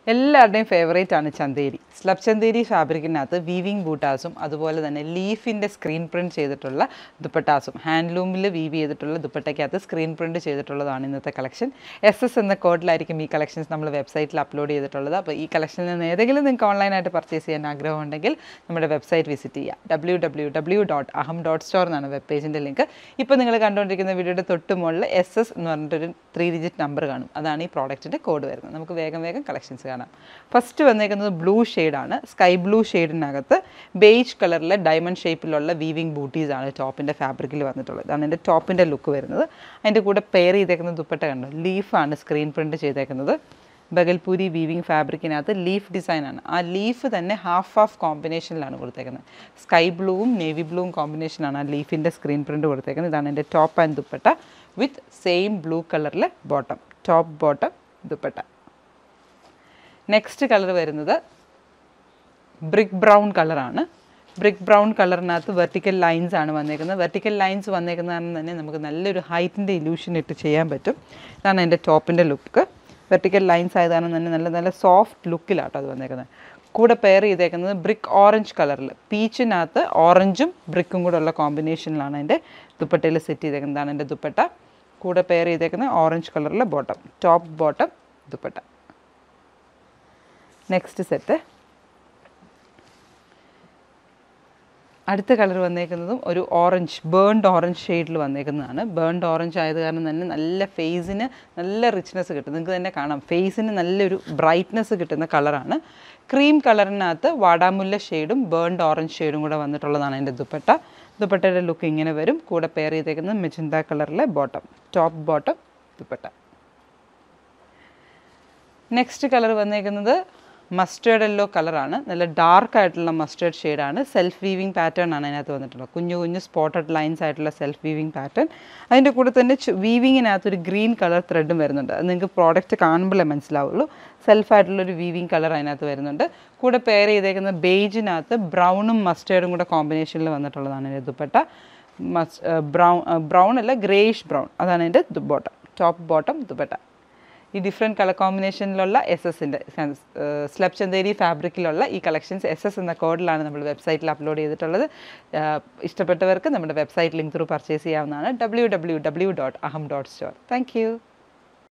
എല്ലാവരുടെയും ഫേവറേറ്റ് ആണ് ചന്തേരി സ്ലബ് ചന്തേരി ഫാബ്രിക്കിനകത്ത് വീവിങ് ബൂട്ടാസും അതുപോലെ തന്നെ ലീഫിൻ്റെ സ്ക്രീൻ പ്രിൻറ്റ് ചെയ്തിട്ടുള്ള ദുപ്പട്ടാസും ഹാൻഡ്ലൂമിൽ വീവ് ചെയ്തിട്ടുള്ള ദുപ്പട്ടയ്ക്കകത്ത് സ്ക്രീൻ പ്രിൻറ്റ് ചെയ്തിട്ടുള്ളതാണ് ഇന്നത്തെ കളക്ഷൻ എസ് എസ് എന്ന കോഡിലായിരിക്കും ഈ കളക്ഷൻസ് നമ്മൾ വെബ്സൈറ്റിൽ അപ്ലോഡ് ചെയ്തിട്ടുള്ളത് അപ്പോൾ ഈ കളക്ഷനിൽ നിന്ന് ഏതെങ്കിലും നിങ്ങൾക്ക് ഓൺലൈനായിട്ട് പർച്ചേസ് ചെയ്യാൻ ആഗ്രഹമുണ്ടെങ്കിൽ നമ്മുടെ വെബ്സൈറ്റ് വിസിറ്റ് ചെയ്യുക W W W dot Aham dot store എന്നാണ് വെബ് പേജിൻ്റെ ലിങ്ക് ഇപ്പോൾ നിങ്ങൾ കണ്ടുകൊണ്ടിരിക്കുന്ന വീഡിയോയുടെ തൊട്ട് മുകളിൽ എസ് എസ് എന്ന് പറഞ്ഞിട്ടൊരു ത്രീ ഡിജിറ്റ് നമ്പർ കാണും അതാണ് ഈ പ്രോഡക്റ്റിൻ്റെ കോഡ് വരുന്നത് നമുക്ക് വേഗം വേഗം കളക്ഷൻസ് കാണാം ഫസ്റ്റ് വന്നേക്കുന്നത് ബ്ലൂ ഷെയ്ഡാണ് സ്കൈ ബ്ലൂ ഷെയ്ഡിനകത്ത് ബേജ് കളറിലെ ഡയമണ്ട് ഷേപ്പിലുള്ള വീവിങ് ബൂട്ടീസ് ആണ് ടോപ്പിൻ്റെ ഫാബ്രിക്കിൽ വന്നിട്ടുള്ളത് ഇതാണ് എൻ്റെ ടോപ്പിൻ്റെ ലുക്ക് വരുന്നത് അതിൻ്റെ കൂടെ പെയർ ചെയ്തേക്കുന്ന ദുപ്പട്ട കണ്ടോ ലീഫാണ് സ്ക്രീൻ പ്രിൻറ്റ് ചെയ്തേക്കുന്നത് ബഗൽപൂരി വീവിങ് ഫാബ്രിക്കിനകത്ത് ലീഫ് ഡിസൈനാണ് ആ ലീഫ് തന്നെ ഹാഫ് ഹാഫ് കോമ്പിനേഷനിലാണ് കൊടുത്തേക്കുന്നത് സ്കൈ ബ്ലൂവും നേവി ബ്ലൂവും കോമ്പിനേഷനാണ് ആ ലീഫിൻ്റെ സ്ക്രീൻ പ്രിൻറ്റ് കൊടുത്തേക്കുന്നത് ഇതാണ് എൻ്റെ top and dupatta with same blue കളറിലെ bottom top bottom dupatta next colour വരുന്നത് ബ്രിക്ക് ബ്രൗൺ കളറാണ് ബ്രിക്ക് ബ്രൗൺ കളറിനകത്ത് വെർട്ടിക്കൽ ലൈൻസ് ആണ് വന്നേക്കുന്നത് വെർട്ടിക്കൽ ലൈൻസ് വന്നേക്കുന്ന കാരണം തന്നെ നമുക്ക് നല്ലൊരു ഹൈറ്റിൻ്റെ ഇല്യൂഷൻ ഇട്ട് ചെയ്യാൻ പറ്റും ഇതാണ് എൻ്റെ ടോപ്പിൻ്റെ ലുക്ക് വെർട്ടിക്കൽ ലൈൻസ് ആയത് കാരണം തന്നെ നല്ല നല്ല സോഫ്റ്റ് ലുക്കിലാട്ടോ അത് വന്നേക്കുന്നത് കൂടെ പെയർ ചെയ്തേക്കുന്നത് ബ്രിക്ക് ഓറഞ്ച് കളറിൽ പീച്ചിനകത്ത് ഓറഞ്ചും ബ്രിക്കും കൂടെ ഉള്ള കോമ്പിനേഷനിലാണ് എൻ്റെ ദുപ്പട്ടയിൽ സെറ്റ് ചെയ്തേക്കുന്നത് ഇതാണ് എൻ്റെ ദുപ്പട്ട കൂടെ പെയർ ചെയ്തേക്കുന്നത് ഓറഞ്ച് കളറിലെ bottom top bottom dupatta next set അടുത്ത കളർ വന്നേക്കുന്നതും ഒരു ഓറഞ്ച് ബേൺഡ് ഓറഞ്ച് ഷെയ്ഡിൽ വന്നേക്കുന്നതാണ് ബേൺഡ് ഓറഞ്ച് ആയത് കാരണം തന്നെ നല്ല ഫേസിന് നല്ല റിച്ച്നെസ് കിട്ടും നിങ്ങൾക്ക് തന്നെ കാണാം ഫേസിന് നല്ലൊരു ബ്രൈറ്റ്നെസ് കിട്ടുന്ന കളറാണ് ക്രീം കളറിനകത്ത് വാടാമുല്ല ഷെയ്ഡും ബേൺഡ് ഓറഞ്ച് ഷെയ്ഡും കൂടെ വന്നിട്ടുള്ളതാണ് എൻ്റെ ദുപ്പട്ട ദുപ്പട്ടയുടെ ലുക്ക് ഇങ്ങനെ വരും കൂടെ പെയർ ചെയ്തേക്കുന്നത് മെച്ചിന്ത കളറിലെ bottom top bottom dupatta next colour വന്നേക്കുന്നത് മസ്റ്റേർഡ് യെല്ലോ കളറാണ് നല്ല ഡാർക്ക് ആയിട്ടുള്ള മസ്റ്റേർഡ് ഷെയ്ഡാണ് സെൽഫ് വീവിങ് പാറ്റേൺ ആണ് അതിനകത്ത് വന്നിട്ടുള്ളത് കുഞ്ഞു കുഞ്ഞു സ്പോട്ടഡ് ലൈൻസ് ആയിട്ടുള്ള സെൽഫ് വീവിങ് പാറ്റേൺ അതിൻ്റെ കൂടെ തന്നെ വീവിങ്ങിനകത്ത് ഒരു ഗ്രീൻ കളർ ത്രെഡും വരുന്നുണ്ട് അത് നിങ്ങൾക്ക് പ്രോഡക്റ്റ് കാണുമ്പോഴേ മനസ്സിലാവുള്ളൂ സെൽഫായിട്ടുള്ളൊരു വീവിങ് കളർ അതിനകത്ത് വരുന്നുണ്ട് കൂടെ പെയർ ചെയ്തേക്കുന്ന ബേജിനകത്ത് ബ്രൗണും മസ്റ്റേർഡും കൂടെ കോമ്പിനേഷനിൽ വന്നിട്ടുള്ളതാണ് എൻ്റെ ദുപ്പട്ട മസ് ബ്രൗൺ ബ്രൗൺ അല്ല ഗ്രേയിഷ് ബ്രൗൺ അതാണ് എൻ്റെ ബോട്ടം ടോപ്പ് ബോട്ടം ദുപ്പട്ട ഈ ഡിഫറെൻറ്റ് കളർ കോമ്പിനേഷനിലുള്ള എസ് എസിൻ്റെ സ്ലബ് ചന്തേരി ഫാബ്രിക്കിലുള്ള ഈ കളക്ഷൻസ് എസ് എസ് എന്ന കോഡിലാണ് നമ്മൾ വെബ്സൈറ്റിൽ അപ്ലോഡ് ചെയ്തിട്ടുള്ളത് ആഹ് ഇഷ്ടപ്പെട്ടവർക്ക് നമ്മുടെ വെബ്സൈറ്റ് ലിങ്ക് ത്രൂ പർച്ചേസ് ചെയ്യാവുന്നതാണ് W W W dot Aham dot store thank U